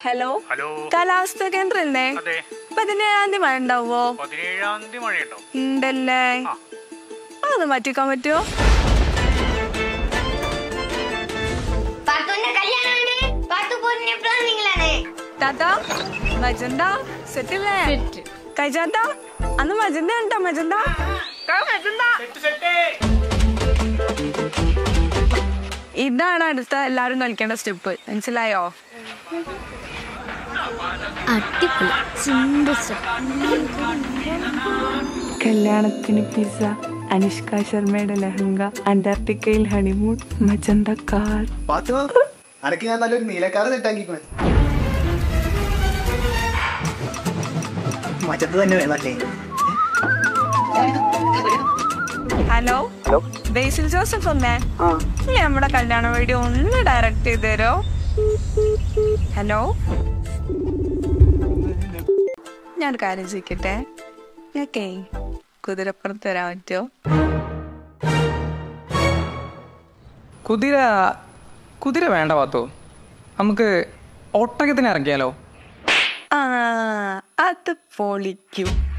Hello hello കാലാവസ്ഥ കേന്ദ്രല്ലേ അതെ പതിനേഴാം തീയതി മഴ ഉണ്ടാവോ പതിനേഴാം തീയതി മഴയുണ്ടോ ഉണ്ടല്ലേ ആ. അതൊന്ന് മാറ്റിക്കാൻ പറ്റുമോ പാത്തുവിന്റെ കല്യാണമുണ്ട് പാത്തു പോരിന് പ്ലാനിങ്ങിലാണ് താത്ത മജന്ത സെറ്റില്ലേ കൈജാത്ത അന്ന് മജന്ത ഉണ്ടോ മജന്ത ക മജന്ത ഇതാണ് അടുത്ത എല്ലാരും കളിക്കേണ്ട സ്റ്റെപ്പ് മനസ്സിലായോ അടിപൊളി സിമ്പിൾ കല്യാണത്തിന് പിസ്സ അനുഷ്ക ശർമ്മയുടെ ലെഹങ്ക അന്റാർട്ടിക്കയിൽ ഹണിമൂൺ മജന്ത കാർ പാത്തു അനക്ക് ഞാൻ നല്ലൊരു നീലക്കാറ് സെറ്റാക്കിക്കോ മറ്റത്ത് തന്നെ വേണമല്ലേ ഹലോ ബേസിൽ ജോസഫ് അമ്മേ നീ നമ്മുടെ കല്യാണ വീഡിയോ ഒന്ന് ഡയറക്റ്റ് ചെയ്ത് തരോ ഹലോ ഞാനൊരു കാര്യം ചോദിക്കട്ടെ ഞാക്കേ കുതിരപ്പുറത്ത് വരാൻ പറ്റുമോ കുതിര കുതിര വേണ്ട പാത്തു നമുക്ക് ഒട്ടകത്തിന് ഇറങ്ങിയാലോ ആ അത് പൊളിക്കും